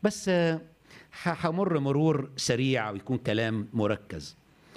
بس آه، ح- همر مرور سريع ويكون كلام مركز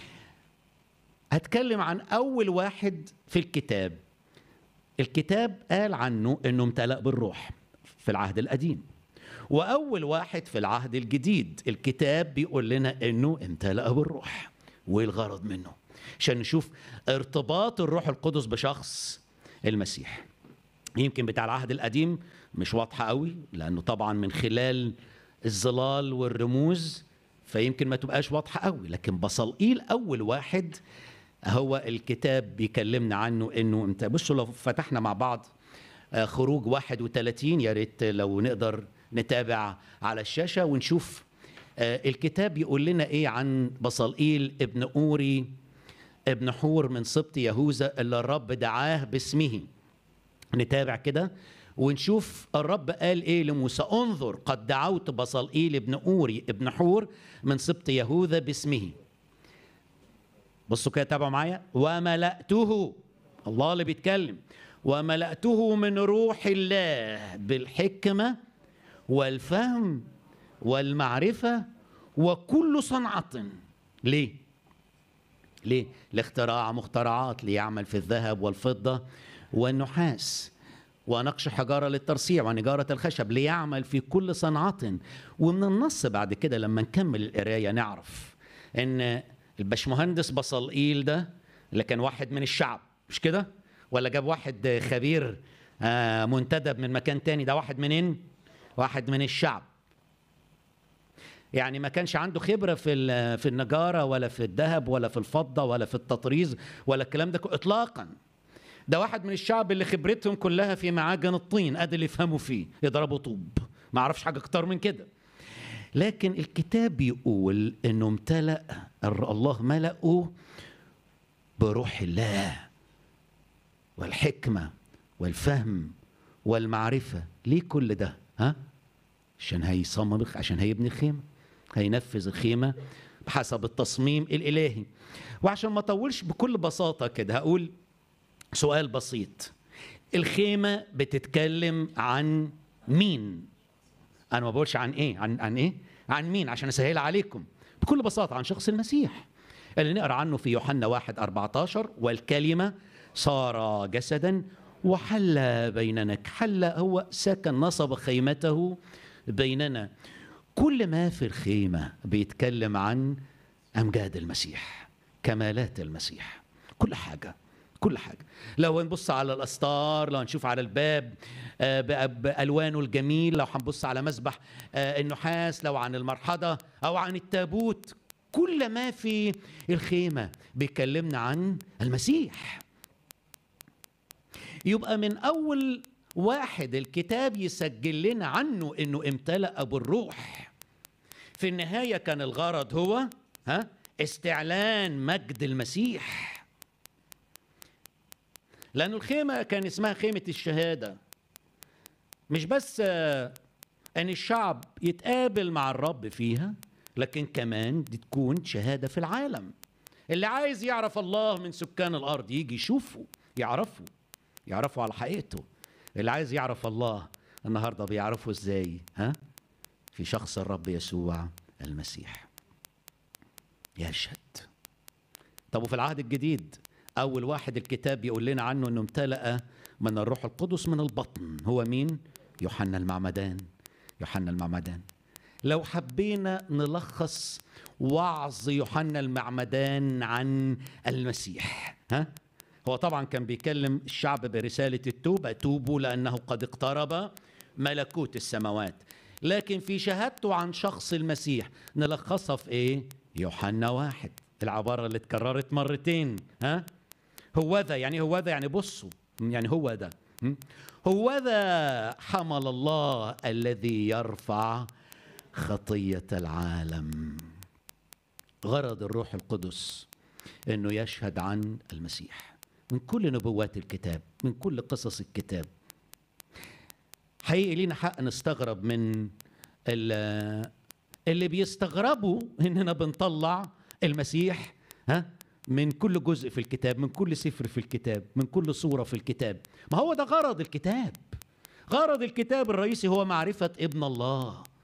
هتكلم عن اول واحد في الكتاب الكتاب قال عنه انه امتلأ بالروح في العهد القديم واول واحد في العهد الجديد الكتاب بيقول لنا انه امتلأ بالروح وايه الغرض منه عشان نشوف ارتباط الروح القدس بشخص المسيح يمكن بتاع العهد القديم مش واضحه قوي لانه طبعا من خلال الظلال والرموز فيمكن ما تبقاش واضحه قوي لكن بصلقيل اول واحد هو الكتاب بيكلمنا عنه انه انت بصوا لو فتحنا مع بعض آه، خروج 31 يا ريت لو نقدر نتابع على الشاشه ونشوف آه، الكتاب يقول لنا ايه عن بصلقيل ابن اوري ابن حور من سبط يهوذا اللي الرب دعاه باسمه نتابع كده ونشوف الرب قال ايه لموسى انظر قد دعوت بصلئيل ابن اوري ابن حور من سبط يهوذا باسمه بصوا كده تابعوا معايا وملأته الله اللي بيتكلم وملأته من روح الله بالحكمة والفهم والمعرفة وكل صنعة ليه؟ ليه؟ لاختراع مخترعات ليعمل في الذهب والفضة والنحاس ونقش حجارة للترصيع ونجارة الخشب ليعمل في كل صنعة ومن النص بعد كده لما نكمل القراية نعرف ان البشمهندس بصلقيل ده اللي كان واحد من الشعب مش كده ولا جاب واحد خبير آه، منتدب من مكان تاني ده واحد منين واحد من الشعب يعني ما كانش عنده خبره في ال- في النجاره ولا في الذهب ولا في الفضه ولا في التطريز ولا الكلام ده كله اطلاقا ده واحد من الشعب اللي خبرتهم كلها في معاجن الطين ادي اللي يفهموا فيه يضربوا طوب ما اعرفش حاجه اكتر من كده لكن الكتاب بيقول انه امتلأ الر- الله ملأه بروح الله والحكمه والفهم والمعرفه ليه كل ده ها عشان هيصمم الخ- عشان هيبني خيمه هينفذ الخيمه بحسب التصميم الالهي وعشان ما اطولش بكل بساطه كده هقول سؤال بسيط الخيمه بتتكلم عن مين انا ما بقولش عن ايه عن عن ايه عن مين عشان اسهل عليكم بكل بساطه عن شخص المسيح اللي نقرا عنه في يوحنا 1 14 والكلمه صار جسدا وحل بيننا حل هو سكن نصب خيمته بيننا كل ما في الخيمه بيتكلم عن امجاد المسيح كمالات المسيح كل حاجه كل حاجة لو نبص على الأستار لو نشوف على الباب آه، بأ- بألوانه الجميل لو هنبص على مسبح آه، النحاس لو عن المرحضة أو عن التابوت كل ما في الخيمة بيكلمنا عن المسيح يبقى من أول واحد الكتاب يسجل لنا عنه إنه امتلأ بالروح في النهاية كان الغرض هو ها استعلان مجد المسيح لأن الخيمة كان اسمها خيمة الشهادة مش بس آه، أن الشعب يتقابل مع الرب فيها لكن كمان دي تكون شهادة في العالم اللي عايز يعرف الله من سكان الأرض يجي يشوفه يعرفه يعرفه على حقيقته اللي عايز يعرف الله النهاردة بيعرفه ازاي ها في شخص الرب يسوع المسيح يشهد طب وفي العهد الجديد أول واحد الكتاب بيقول لنا عنه أنه امتلأ من الروح القدس من البطن هو مين؟ يوحنا المعمدان يوحنا المعمدان لو حبينا نلخص وعظ يوحنا المعمدان عن المسيح ها هو طبعا كان بيكلم الشعب برسالة التوبة توبوا لأنه قد اقترب ملكوت السماوات لكن في شهادته عن شخص المسيح نلخصها في ايه يوحنا واحد العبارة اللي اتكررت مرتين ها هو ذا يعني هو ذا يعني بصوا يعني هو ده م? هو ذا حمل الله الذي يرفع خطية العالم غرض الروح القدس انه يشهد عن المسيح من كل نبوات الكتاب من كل قصص الكتاب حقيقي لينا حق نستغرب من ال- اللي بيستغربوا اننا بنطلع المسيح ها من كل جزء في الكتاب من كل سفر في الكتاب من كل صورة في الكتاب ما هو ده غرض الكتاب غرض الكتاب الرئيسي هو معرفة ابن الله